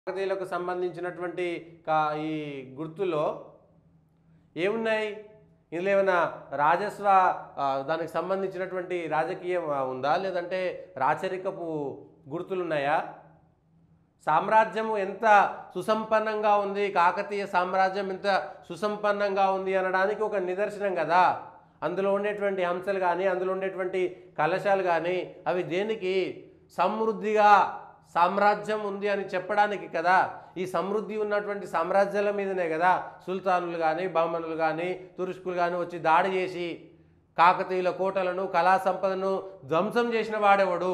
కాకతీయులకు సంబంధించినటువంటి కా- ఈ గుర్తులో ఏమున్నాయి ఇందులో ఏమైనా రాజస్వ ఆ, దానికి సంబంధించినటువంటి రాజకీయం ఆ, ఉందా లేదంటే రాచరికపు గుర్తులు ఉన్నాయా సామ్రాజ్యము ఎంత సుసంపన్నంగా ఉంది కాకతీయ సామ్రాజ్యం ఎంత సుసంపన్నంగా ఉంది అనడానికి ఒక నిదర్శనం కదా అందులో ఉండేటువంటి అంశాలు కానీ అందులో ఉండేటువంటి కలశాలు కానీ అవి దేనికి సమృద్ధిగా సామ్రాజ్యం ఉంది అని చెప్పడానికి కదా ఈ సమృద్ధి ఉన్నటువంటి సామ్రాజ్యాల మీదనే కదా సుల్తానులు కానీ బహమనులు కానీ తురుష్కులు కానీ వచ్చి దాడి చేసి కాకతీయుల కోటలను కళా సంపదను ధ్వంసం చేసిన వాడెవడు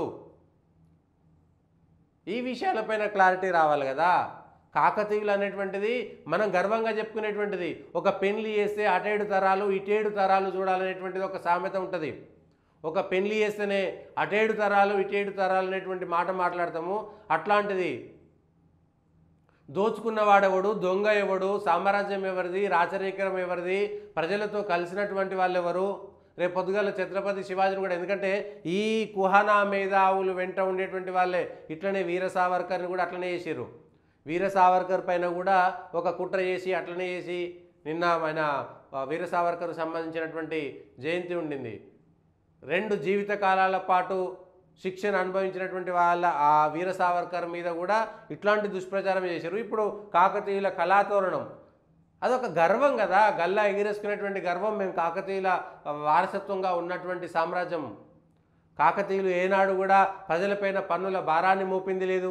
ఈ విషయాలపైన క్లారిటీ రావాలి కదా కాకతీయులు అనేటువంటిది మనం గర్వంగా చెప్పుకునేటువంటిది ఒక పెళ్లి చేస్తే అటేడు తరాలు ఇటేడు తరాలు చూడాలనేటువంటిది ఒక సామెత ఉంటుంది ఒక పెళ్లి చేస్తేనే అటేడు తరాలు ఇటేడు తరాలు అనేటువంటి మాట మాట్లాడతాము అట్లాంటిది దోచుకున్నవాడెవడు దొంగ ఎవడు సామ్రాజ్యం ఎవరిది రాచరికరం ఎవరిది ప్రజలతో కలిసినటువంటి వాళ్ళు ఎవరు రేపు పొద్దుగాల ఛత్రపతి శివాజీని కూడా ఎందుకంటే ఈ కుహనా మేధావులు వెంట ఉండేటువంటి వాళ్ళే ఇట్లనే వీర సావర్కర్ని కూడా అట్లనే చేసిర్రు వీర సావర్కర్ పైన కూడా ఒక కుట్ర చేసి అట్లనే చేసి నిన్న ఆయన ఆ, వీర సావర్కర్ సంబంధించినటువంటి జయంతి ఉండింది రెండు జీవిత కాలాల పాటు శిక్షణ అనుభవించినటువంటి వాళ్ళ ఆ వీర సావర్కర్ మీద కూడా ఇట్లాంటి దుష్ప్రచారం చేశారు ఇప్పుడు కాకతీయుల కళాతోరణం అదొక గర్వం కదా గల్లా ఎగిరేసుకునేటువంటి గర్వం మేము కాకతీయుల వారసత్వంగా ఉన్నటువంటి సామ్రాజ్యం కాకతీయులు ఏనాడు కూడా ప్రజలపైన పన్నుల భారాన్ని మోపింది లేదు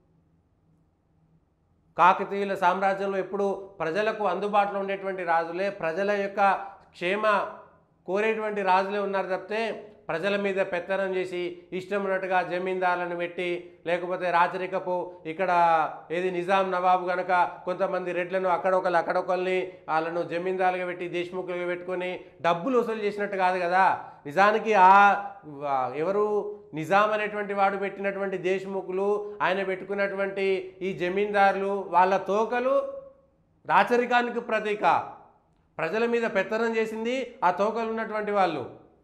కాకతీయుల సామ్రాజ్యంలో ఎప్పుడు ప్రజలకు అందుబాటులో ఉండేటువంటి రాజులే ప్రజల యొక్క క్షేమ కోరేటువంటి రాజులే ఉన్నారు తప్పితే ప్రజల మీద పెత్తనం చేసి ఇష్టం ఉన్నట్టుగా జమీందారులను పెట్టి లేకపోతే రాచరికపు ఇక్కడ ఏది నిజాం నవాబు గనక కొంతమంది రెడ్లను అక్కడొకరు అక్కడొకరిని వాళ్ళను జమీందారులుగా పెట్టి దేశ్ముఖులుగా పెట్టుకొని డబ్బులు వసూలు చేసినట్టు కాదు కదా నిజానికి ఆ ఆ, ఎవరు నిజాం అనేటువంటి వాడు పెట్టినటువంటి దేశ్ముఖులు ఆయన పెట్టుకున్నటువంటి ఈ జమీందారులు వాళ్ళ తోకలు రాచరికానికి ప్రతీక ప్రజల మీద పెత్తనం చేసింది ఆ తోకలు ఉన్నటువంటి వాళ్ళు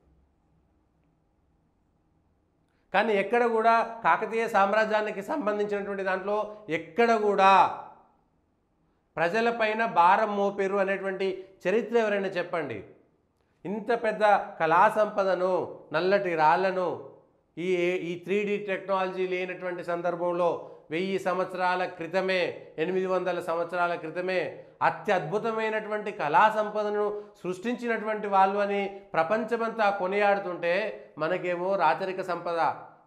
కానీ ఎక్కడ కూడా కాకతీయ సామ్రాజ్యానికి సంబంధించినటువంటి దాంట్లో ఎక్కడ కూడా ప్రజలపైన భారం మోపేరు అనేటువంటి చరిత్ర ఎవరైనా చెప్పండి ఇంత పెద్ద కళా సంపదను నల్లటి రాళ్లను ఈ ఈ త్రీ టెక్నాలజీ లేనటువంటి సందర్భంలో వెయ్యి సంవత్సరాల క్రితమే ఎనిమిది వందల సంవత్సరాల క్రితమే అత్యద్భుతమైనటువంటి కళా సంపదను సృష్టించినటువంటి వాళ్ళు అని ప్రపంచమంతా కొనియాడుతుంటే మనకేమో రాచరిక సంపద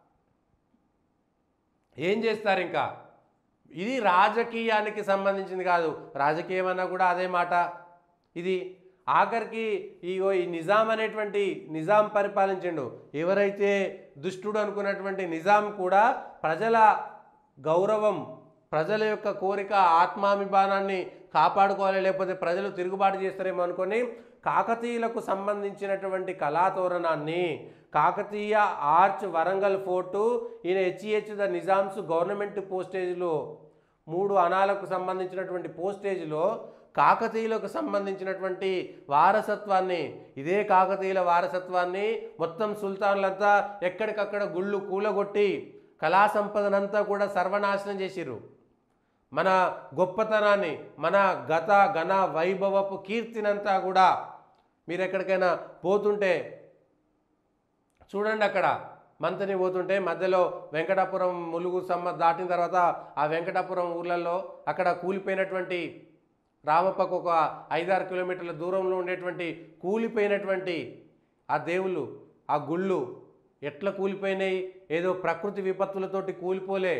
ఏం చేస్తారు ఇంకా ఇది రాజకీయానికి సంబంధించింది కాదు రాజకీయం అన్నా కూడా అదే మాట ఇది ఆఖరికి ఇగో ఈ నిజాం అనేటువంటి నిజాం పరిపాలించిండు ఎవరైతే దుష్టుడు అనుకున్నటువంటి నిజాం కూడా ప్రజల గౌరవం ప్రజల యొక్క కోరిక ఆత్మాభిమానాన్ని కాపాడుకోవాలి లేకపోతే ప్రజలు తిరుగుబాటు చేస్తారేమో అనుకొని కాకతీయులకు సంబంధించినటువంటి కళాతోరణాన్ని కాకతీయ ఆర్చ్ వరంగల్ ఫోర్టు ఈయన హెచ్ఈహెచ్ ద నిజామ్స్ గవర్నమెంట్ పోస్టేజ్లో మూడు అనాలకు సంబంధించినటువంటి పోస్టేజ్లో కాకతీయులకు సంబంధించినటువంటి వారసత్వాన్ని ఇదే కాకతీయుల వారసత్వాన్ని మొత్తం సుల్తాన్లంతా ఎక్కడికక్కడ గుళ్ళు కూలగొట్టి కళా సంపదనంతా కూడా సర్వనాశనం చేసిర్రు మన గొప్పతనాన్ని మన గత ఘన వైభవపు కీర్తినంతా కూడా మీరు ఎక్కడికైనా పోతుంటే చూడండి అక్కడ మంతని పోతుంటే మధ్యలో వెంకటాపురం ములుగు సమ్మ దాటిన తర్వాత ఆ వెంకటాపురం ఊర్లలో అక్కడ కూలిపోయినటువంటి రామప్పకు ఒక ఐదారు కిలోమీటర్ల దూరంలో ఉండేటువంటి కూలిపోయినటువంటి ఆ దేవుళ్ళు ఆ గుళ్ళు ఎట్లా కూలిపోయినాయి ఏదో ప్రకృతి విపత్తులతోటి కూలిపోలే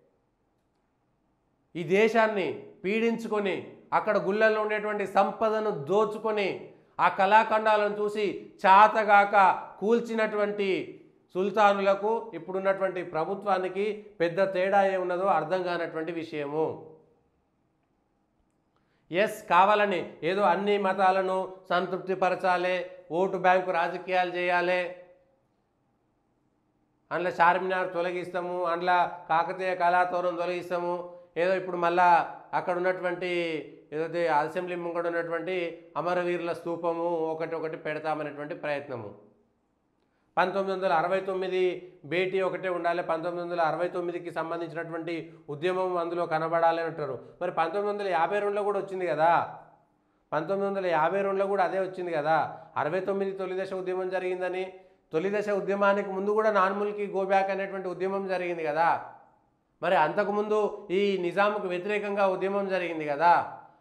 ఈ దేశాన్ని పీడించుకొని అక్కడ గుళ్ళల్లో ఉండేటువంటి సంపదను దోచుకొని ఆ కళాఖండాలను చూసి చాతగాక కూల్చినటువంటి సుల్తానులకు ఇప్పుడున్నటువంటి ప్రభుత్వానికి పెద్ద తేడా ఏమున్నదో అర్థం కానటువంటి విషయము ఎస్ కావాలని ఏదో అన్ని మతాలను సంతృప్తిపరచాలి ఓటు బ్యాంకు రాజకీయాలు చేయాలి అందులో చార్మినార్ తొలగిస్తాము అందులో కాకతీయ కళాతోరణం తొలగిస్తాము ఏదో ఇప్పుడు మళ్ళా అక్కడ ఉన్నటువంటి ఏదైతే అసెంబ్లీ ముంగడ ఉన్నటువంటి అమరవీరుల స్తూపము ఒకటి ఒకటి పెడతామనేటువంటి ప్రయత్నము పంతొమ్మిది వందల అరవై తొమ్మిది భేటీ ఒకటే ఉండాలి పంతొమ్మిది వందల అరవై తొమ్మిదికి సంబంధించినటువంటి ఉద్యమం అందులో కనబడాలి అని అంటారు మరి పంతొమ్మిది వందల యాభై రెండులో కూడా వచ్చింది కదా పంతొమ్మిది వందల యాభై రెండులో కూడా అదే వచ్చింది కదా అరవై తొమ్మిది తొలి దశ ఉద్యమం జరిగిందని తొలి దశ ఉద్యమానికి ముందు కూడా నాన్ముల్కి గోబ్యాక్ అనేటువంటి ఉద్యమం జరిగింది కదా మరి అంతకుముందు ఈ నిజాంకు వ్యతిరేకంగా ఉద్యమం జరిగింది కదా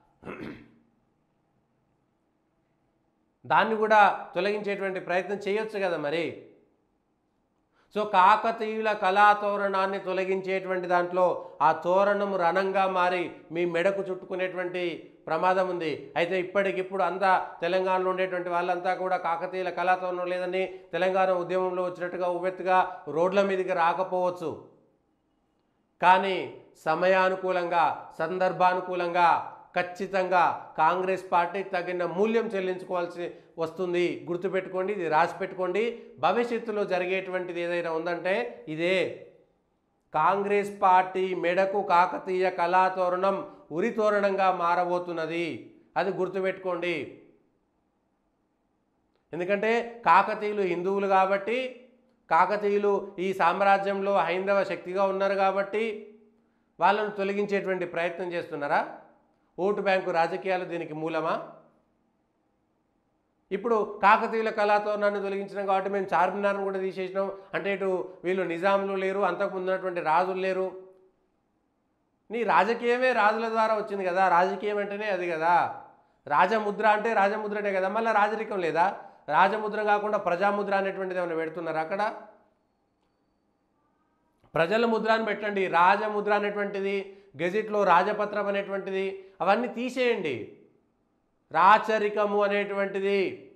దాన్ని కూడా తొలగించేటువంటి ప్రయత్నం చేయొచ్చు కదా మరి సో కాకతీయుల కళా తోరణాన్ని తొలగించేటువంటి దాంట్లో ఆ తోరణం రణంగా మారి మీ మెడకు చుట్టుకునేటువంటి ప్రమాదం ఉంది అయితే ఇప్పటికిప్పుడు అంతా తెలంగాణలో ఉండేటువంటి వాళ్ళంతా కూడా కాకతీయుల కళా తోరణం లేదని తెలంగాణ ఉద్యమంలో వచ్చినట్టుగా ఉవ్వెత్తుగా రోడ్ల మీదకి రాకపోవచ్చు కానీ సమయానుకూలంగా సందర్భానుకూలంగా ఖచ్చితంగా కాంగ్రెస్ పార్టీ తగిన మూల్యం చెల్లించుకోవాల్సి వస్తుంది గుర్తుపెట్టుకోండి ఇది రాసి పెట్టుకోండి భవిష్యత్తులో జరిగేటువంటిది ఏదైనా ఉందంటే ఇదే కాంగ్రెస్ పార్టీ మెడకు కాకతీయ కళాతోరణం ఉరితోరణంగా మారబోతున్నది అది గుర్తుపెట్టుకోండి ఎందుకంటే కాకతీయులు హిందువులు కాబట్టి కాకతీయులు ఈ సామ్రాజ్యంలో హైందవ శక్తిగా ఉన్నారు కాబట్టి వాళ్ళను తొలగించేటువంటి ప్రయత్నం చేస్తున్నారా ఓటు బ్యాంకు రాజకీయాలు దీనికి మూలమా ఇప్పుడు కాకతీయుల కళాతోరణాన్ని తొలగించినాం కాబట్టి మేము చార్మినార్ను కూడా తీసేసినాం అంటే ఇటు వీళ్ళు నిజాములు లేరు అంతకుముందు ఉన్నటువంటి రాజులు లేరు నీ రాజకీయమే రాజుల ద్వారా వచ్చింది కదా రాజకీయం అంటేనే అది కదా రాజముద్ర అంటే రాజముద్రనే కదా మళ్ళీ రాజరికం లేదా రాజముద్ర కాకుండా ప్రజాముద్ర అనేటువంటిది ఏమైనా పెడుతున్నారా అక్కడ ప్రజల ముద్రాన్ని పెట్టండి రాజముద్ర అనేటువంటిది గెజిట్లో రాజపత్రం అనేటువంటిది అవన్నీ తీసేయండి రాచరికము అనేటువంటిది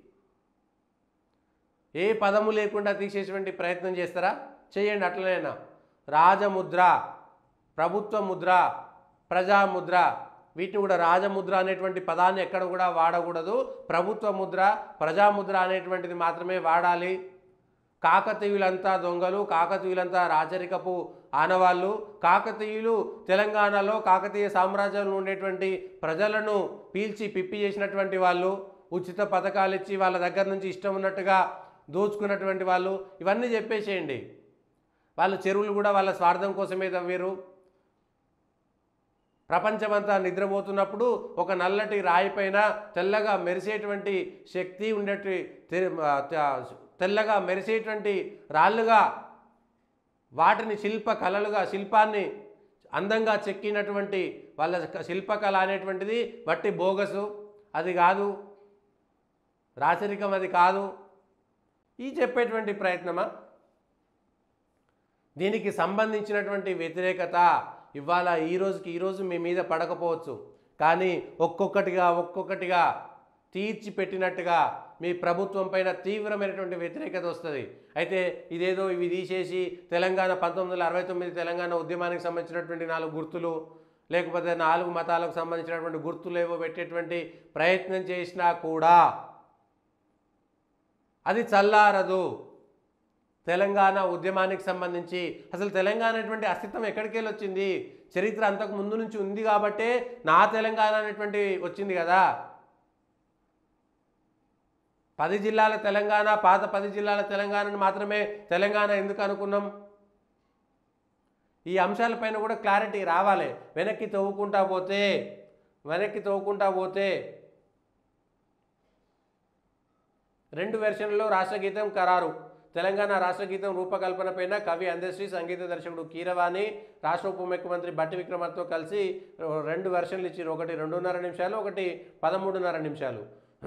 ఏ పదము లేకుండా తీసేటువంటి ప్రయత్నం చేస్తారా చేయండి అట్లనైనా రాజముద్ర ప్రభుత్వ ముద్ర ప్రజాముద్ర వీటిని కూడా రాజముద్ర అనేటువంటి పదాన్ని ఎక్కడ కూడా వాడకూడదు ప్రభుత్వ ముద్ర ప్రజాముద్ర అనేటువంటిది మాత్రమే వాడాలి కాకతీయులంతా దొంగలు కాకతీయులంతా రాచరికపు ఆనవాళ్ళు కాకతీయులు తెలంగాణలో కాకతీయ సామ్రాజ్యంలో ఉండేటువంటి ప్రజలను పీల్చి పిప్పి చేసినటువంటి వాళ్ళు ఉచిత పథకాలు ఇచ్చి వాళ్ళ దగ్గర నుంచి ఇష్టం ఉన్నట్టుగా దోచుకున్నటువంటి వాళ్ళు ఇవన్నీ చెప్పేసేయండి వాళ్ళు చెరువులు కూడా వాళ్ళ స్వార్థం కోసమే తవ్వారు ప్రపంచమంతా నిద్రపోతున్నప్పుడు ఒక నల్లటి రాయి పైన తెల్లగా మెరిసేటువంటి శక్తి ఉండేటి తె- ఆ, త- తెల్లగా మెరిసేటువంటి రాళ్ళుగా వాటిని శిల్ప కళలుగా శిల్పాన్ని అందంగా చెక్కినటువంటి వాళ్ళ శిల్పకళ అనేటువంటిది వట్టి బోగసు అది కాదు రాచరికం అది కాదు ఈ చెప్పేటువంటి ప్రయత్నమా దీనికి సంబంధించినటువంటి వ్యతిరేకత ఇవాళ ఈ రోజుకి ఈరోజు మీ మీద పడకపోవచ్చు కానీ ఒక్కొక్కటిగా ఒక్కొక్కటిగా తీర్చి పెట్టినట్టుగా మీ ప్రభుత్వం పైన తీవ్రమైనటువంటి వ్యతిరేకత వస్తుంది అయితే ఇదేదో ఇవి తీసేసి తెలంగాణ పంతొమ్మిది వందల అరవై తొమ్మిది తెలంగాణ ఉద్యమానికి సంబంధించినటువంటి నాలుగు గుర్తులు లేకపోతే నాలుగు మతాలకు సంబంధించినటువంటి గుర్తులు ఏవో పెట్టేటువంటి ప్రయత్నం చేసినా కూడా అది చల్లారదు తెలంగాణ ఉద్యమానికి సంబంధించి అసలు తెలంగాణ అనేటువంటి అస్తిత్వం ఎక్కడికి వెళ్ళి వచ్చింది చరిత్ర అంతకు ముందు నుంచి ఉంది కాబట్టే నా తెలంగాణ అనేటువంటి వచ్చింది కదా పది జిల్లాల తెలంగాణ పాత పది జిల్లాల తెలంగాణను మాత్రమే తెలంగాణ ఎందుకు అనుకున్నాం ఈ అంశాలపైన కూడా క్లారిటీ రావాలి వెనక్కి తవ్వుకుంటా పోతే వెనక్కి తవ్వుకుంటా పోతే రెండు వెర్షన్లలో రాష్ట్రగీతం ఖరారు తెలంగాణ రాష్ట్రగీతం రూపకల్పన పైన కవి అందశ్రీ సంగీత దర్శకుడు కీరవాణి రాష్ట్ర ఉప ముఖ్యమంత్రి బట్టి విక్రమార్కతో కలిసి రెండు వెర్షన్లు ఇచ్చారు ఒకటి రెండున్నర నిమిషాలు ఒకటి పదమూడున్నర నిమిషాలు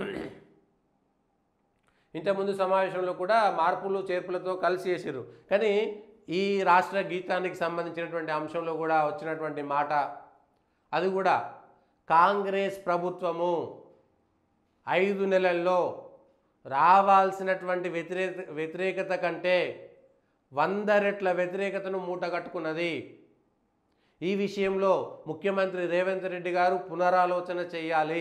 ఇంతకుముందు సమావేశంలో కూడా మార్పులు చేర్పులతో కలిసి చేసారు కానీ ఈ రాష్ట్ర గీతానికి సంబంధించినటువంటి అంశంలో కూడా వచ్చినటువంటి మాట అది కూడా కాంగ్రెస్ ప్రభుత్వము ఐదు నెలల్లో రావాల్సినటువంటి వ్యతిరేక వ్యతిరేకత కంటే వంద రెట్ల వ్యతిరేకతను మూటగట్టుకున్నది ఈ విషయంలో ముఖ్యమంత్రి రేవంత్ రెడ్డి గారు పునరాలోచన చేయాలి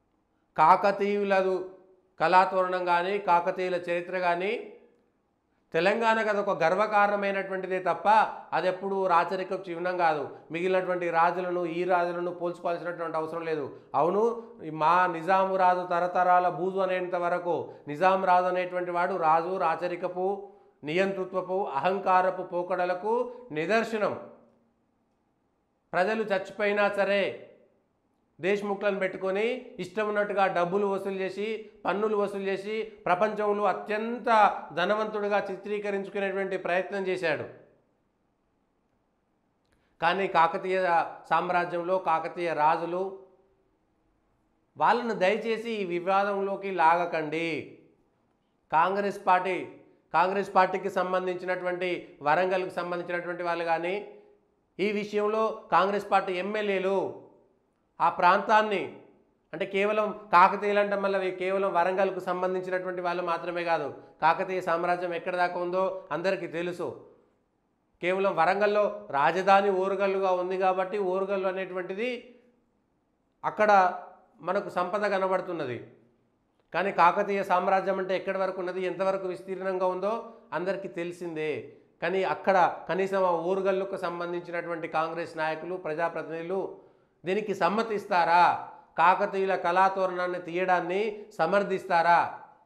కాకతీయులదు కళాతోరణం కానీ కాకతీయుల చరిత్ర కానీ తెలంగాణకు అదొక గర్వకారణమైనటువంటిదే తప్ప అది ఎప్పుడు రాచరికపు చిహ్నం కాదు మిగిలినటువంటి రాజులను ఈ రాజులను పోల్చుకోవాల్సినటువంటి అవసరం లేదు అవును ఈ మా నిజాము రాజు తరతరాల బూజు అనేంత వరకు నిజాం రాజు అనేటువంటి వాడు రాజు రాచరికపు నియంతృత్వపు అహంకారపు పోకడలకు నిదర్శనం ప్రజలు చచ్చిపోయినా సరే దేశముఖులను పెట్టుకొని ఇష్టం ఉన్నట్టుగా డబ్బులు వసూలు చేసి పన్నులు వసూలు చేసి ప్రపంచంలో అత్యంత ధనవంతుడిగా చిత్రీకరించుకునేటువంటి ప్రయత్నం చేశాడు కానీ కాకతీయ సామ్రాజ్యంలో కాకతీయ రాజులు వాళ్ళను దయచేసి ఈ వివాదంలోకి లాగకండి కాంగ్రెస్ పార్టీ కాంగ్రెస్ పార్టీకి సంబంధించినటువంటి వరంగల్కి సంబంధించినటువంటి వాళ్ళు కానీ ఈ విషయంలో కాంగ్రెస్ పార్టీ ఎమ్మెల్యేలు ఆ ప్రాంతాన్ని అంటే కేవలం కాకతీయులు అంటే మళ్ళీ అవి కేవలం వరంగల్కు సంబంధించినటువంటి వాళ్ళు మాత్రమే కాదు కాకతీయ సామ్రాజ్యం ఎక్కడ దాకా ఉందో అందరికీ తెలుసు కేవలం వరంగల్లో రాజధాని ఓరుగల్లుగా ఉంది కాబట్టి ఓరుగల్లు అనేటువంటిది అక్కడ మనకు సంపద కనబడుతున్నది కానీ కాకతీయ సామ్రాజ్యం అంటే ఎక్కడి వరకు ఉన్నది ఎంతవరకు విస్తీర్ణంగా ఉందో అందరికీ తెలిసిందే కానీ అక్కడ కనీసం ఆ ఊరుగల్లుకు సంబంధించినటువంటి కాంగ్రెస్ నాయకులు ప్రజాప్రతినిధులు దీనికి సమ్మతిస్తారా కాకతీయుల కళాతోరణాన్ని తీయడాన్ని సమర్థిస్తారా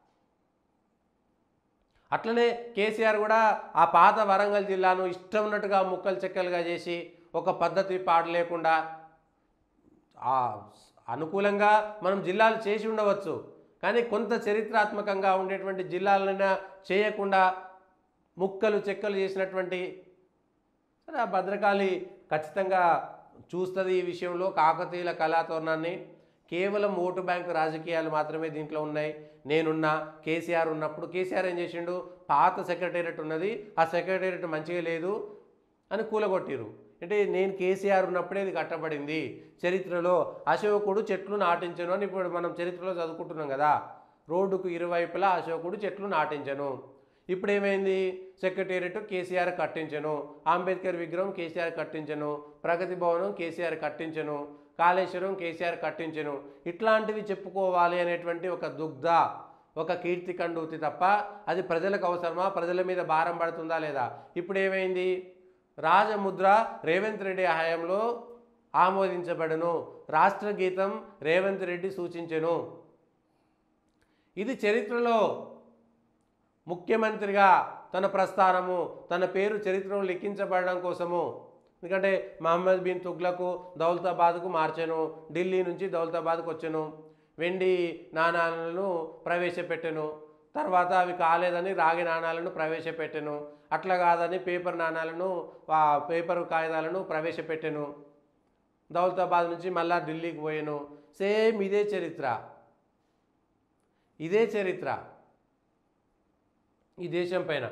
అట్లనే కేసీఆర్ కూడా ఆ పాత వరంగల్ జిల్లాను ఇష్టం ఉన్నట్టుగా ముక్కలు చెక్కలుగా చేసి ఒక పద్ధతి పాడు లేకుండా ఆ అనుకూలంగా మనం జిల్లాలు చేసి ఉండవచ్చు కానీ కొంత చరిత్రాత్మకంగా ఉండేటువంటి జిల్లాలైనా చేయకుండా ముక్కలు చెక్కలు చేసినటువంటి సరే ఆ భద్రకాళి ఖచ్చితంగా చూస్తుంది ఈ విషయంలో కాకతీయుల కళాతోరణాన్ని కేవలం ఓటు బ్యాంకు రాజకీయాలు మాత్రమే దీంట్లో ఉన్నాయి నేనున్నా కేసీఆర్ ఉన్నప్పుడు కేసీఆర్ ఏం చేసిండు పాత సెక్రటేరియట్ ఉన్నది ఆ సెక్రటేరియట్ మంచిగా లేదు అని కూలగొట్టిరు అంటే నేను కేసీఆర్ ఉన్నప్పుడే ఇది కట్టబడింది చరిత్రలో అశోకుడు చెట్లు నాటించను అని ఇప్పుడు మనం చరిత్రలో చదువుకుంటున్నాం కదా రోడ్డుకు ఇరువైపులా అశోకుడు చెట్లు నాటించను ఇప్పుడు ఏమైంది సెక్రటేరియట్ కేసీఆర్ కట్టించను అంబేద్కర్ విగ్రహం కేసీఆర్ కట్టించను ప్రగతి భవనం కేసీఆర్ కట్టించను కాళేశ్వరం కేసీఆర్ కట్టించను ఇట్లాంటివి చెప్పుకోవాలి అనేటువంటి ఒక దుగ్ధ ఒక కీర్తి కండూతి తప్ప అది ప్రజలకు అవసరమా ప్రజల మీద భారం పడుతుందా లేదా ఇప్పుడు ఏమైంది రాజముద్ర రేవంత్ రెడ్డి హయాంలో ఆమోదించబడను రాష్ట్ర గీతం రేవంత్ రెడ్డి సూచించెను ఇది చరిత్రలో ముఖ్యమంత్రిగా తన ప్రస్థానము తన పేరు చరిత్రలో లిఖించబడడం కోసము ఎందుకంటే మహమ్మద్ బిన్ తుగ్లకు దౌలతాబాద్కు మార్చాను ఢిల్లీ నుంచి దౌలతాబాద్కు వచ్చాను వెండి నాణాలను ప్రవేశపెట్టాను తర్వాత అవి కాలేదని రాగి నాణాలను ప్రవేశపెట్టాను అట్లా కాదని పేపర్ నాణాలను ఆ పేపర్ కాగితాలను ప్రవేశపెట్టాను దౌలతాబాద్ నుంచి మళ్ళా ఢిల్లీకి పోయాను సేమ్ ఇదే చరిత్ర ఇదే చరిత్ర ఈ దేశం పైన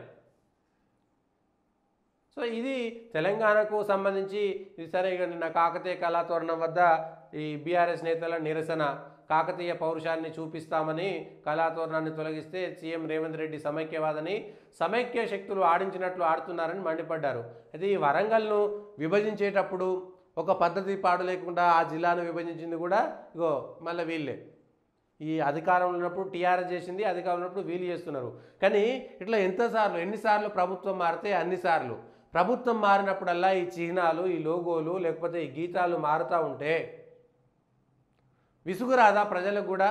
సో ఇది తెలంగాణకు సంబంధించి ఇది సరే ఇక నిన్న కాకతీయ కళాతోరణం వద్ద ఈ బీఆర్ఎస్ నేతల నిరసన కాకతీయ పౌరుషాన్ని చూపిస్తామని కళాతోరణాన్ని తొలగిస్తే సీఎం రేవంత్ రెడ్డి సమైక్యవాదని సమైక్య శక్తులు ఆడించినట్లు ఆడుతున్నారని మండిపడ్డారు అయితే ఈ వరంగల్ను విభజించేటప్పుడు ఒక పద్ధతి పాడు లేకుండా ఆ జిల్లాను విభజించింది కూడా ఇగో మళ్ళీ వీళ్ళే ఈ అధికారంలో ఉన్నప్పుడు టీఆర్ఎస్ చేసింది అధికారంలో ఉన్నప్పుడు వీలు చేస్తున్నారు కానీ ఇట్లా ఎంతసార్లు ఎన్నిసార్లు ప్రభుత్వం మారితే అన్నిసార్లు ప్రభుత్వం మారినప్పుడల్లా ఈ చిహ్నాలు ఈ లోగోలు లేకపోతే ఈ గీతాలు మారుతూ ఉంటే విసుగురాదా ప్రజలకు కూడా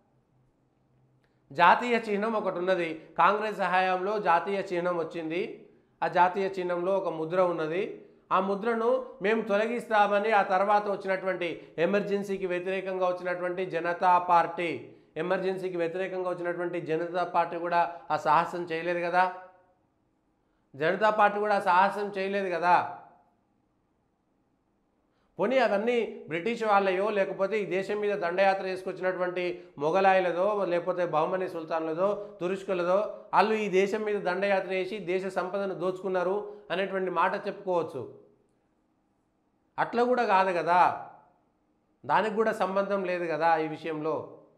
జాతీయ చిహ్నం ఒకటి ఉన్నది కాంగ్రెస్ సహాయంలో జాతీయ చిహ్నం వచ్చింది ఆ జాతీయ చిహ్నంలో ఒక ముద్ర ఉన్నది ఆ ముద్రను మేము తొలగిస్తామని ఆ తర్వాత వచ్చినటువంటి ఎమర్జెన్సీకి వ్యతిరేకంగా వచ్చినటువంటి జనతా పార్టీ ఎమర్జెన్సీకి వ్యతిరేకంగా వచ్చినటువంటి జనతా పార్టీ కూడా ఆ సాహసం చేయలేదు కదా జనతా పార్టీ కూడా ఆ సాహసం చేయలేదు కదా పోనీ అవన్నీ బ్రిటిష్ వాళ్ళయో లేకపోతే ఈ దేశం మీద దండయాత్ర చేసుకొచ్చినటువంటి మొఘలాయులదో లేకపోతే బహుమని సుల్తాన్లదో తురుష్కులదో వాళ్ళు ఈ దేశం మీద దండయాత్ర చేసి దేశ సంపదను దోచుకున్నారు అనేటువంటి మాట చెప్పుకోవచ్చు అట్లా కూడా కాదు కదా దానికి కూడా సంబంధం లేదు కదా ఈ విషయంలో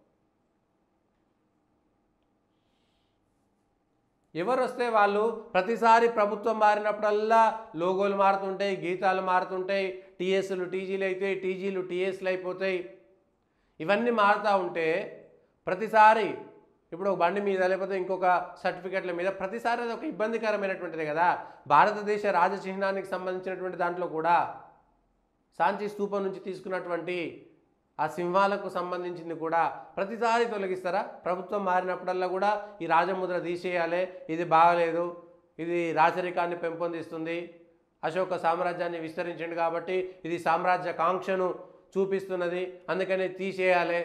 ఎవరు వస్తే వాళ్ళు ప్రతిసారి ప్రభుత్వం మారినప్పుడల్లా లోగోలు మారుతుంటాయి గీతాలు మారుతుంటాయి టీఎస్లు టీజీలు అవుతాయి టీజీలు టీఎస్లు అయిపోతాయి ఇవన్నీ మారుతూ ఉంటే ప్రతిసారి ఇప్పుడు ఒక బండి మీద లేకపోతే ఇంకొక సర్టిఫికెట్ల మీద ప్రతిసారి అది ఒక ఇబ్బందికరమైనటువంటిది కదా భారతదేశ రాజచిహ్నానికి సంబంధించినటువంటి దాంట్లో కూడా సాంచి స్తూపం నుంచి తీసుకున్నటువంటి ఆ సింహాలకు సంబంధించింది కూడా ప్రతిసారి తొలగిస్తారా ప్రభుత్వం మారినప్పుడల్లా కూడా ఈ రాజముద్ర తీసేయాలి ఇది బాగలేదు ఇది రాచరికాన్ని పెంపొందిస్తుంది అశోక సామ్రాజ్యాన్ని విస్తరించింది కాబట్టి ఇది సామ్రాజ్య కాంక్షను చూపిస్తున్నది అందుకని తీసేయాలి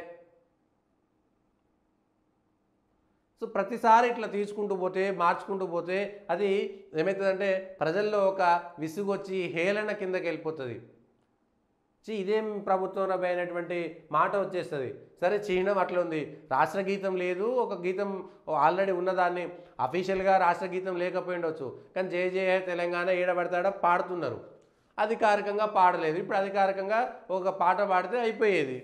సో ప్రతిసారి ఇట్లా తీసుకుంటూ పోతే మార్చుకుంటూ పోతే అది ఏమవుతుందంటే ప్రజల్లో ఒక విసుగొచ్చి హేళన కిందకి వెళ్ళిపోతుంది చి ఇదేం ప్రభుత్వం అయినటువంటి మాట వచ్చేస్తుంది సరే చిహ్నం అట్లా ఉంది రాష్ట్ర గీతం లేదు ఒక గీతం ఆల్రెడీ ఉన్నదాన్ని అఫీషియల్గా రాష్ట్ర గీతం లేకపోయి ఉండొచ్చు కానీ జయ జయ తెలంగాణ ఏడబడతాడ పాడుతున్నారు అధికారికంగా పాడలేదు ఇప్పుడు అధికారికంగా ఒక పాట పాడితే అయిపోయేది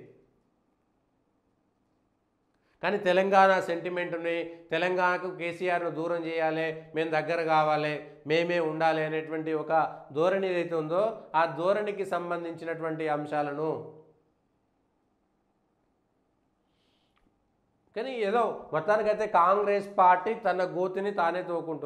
కానీ తెలంగాణ సెంటిమెంట్ని తెలంగాణకు కేసీఆర్ను దూరం చేయాలి మేము దగ్గర కావాలి మేమే ఉండాలి అనేటువంటి ఒక ధోరణి ఏదైతే ఉందో ఆ ధోరణికి సంబంధించినటువంటి అంశాలను కానీ ఏదో మొత్తానికైతే కాంగ్రెస్ పార్టీ తన గోతిని తానే తోకుంటుంది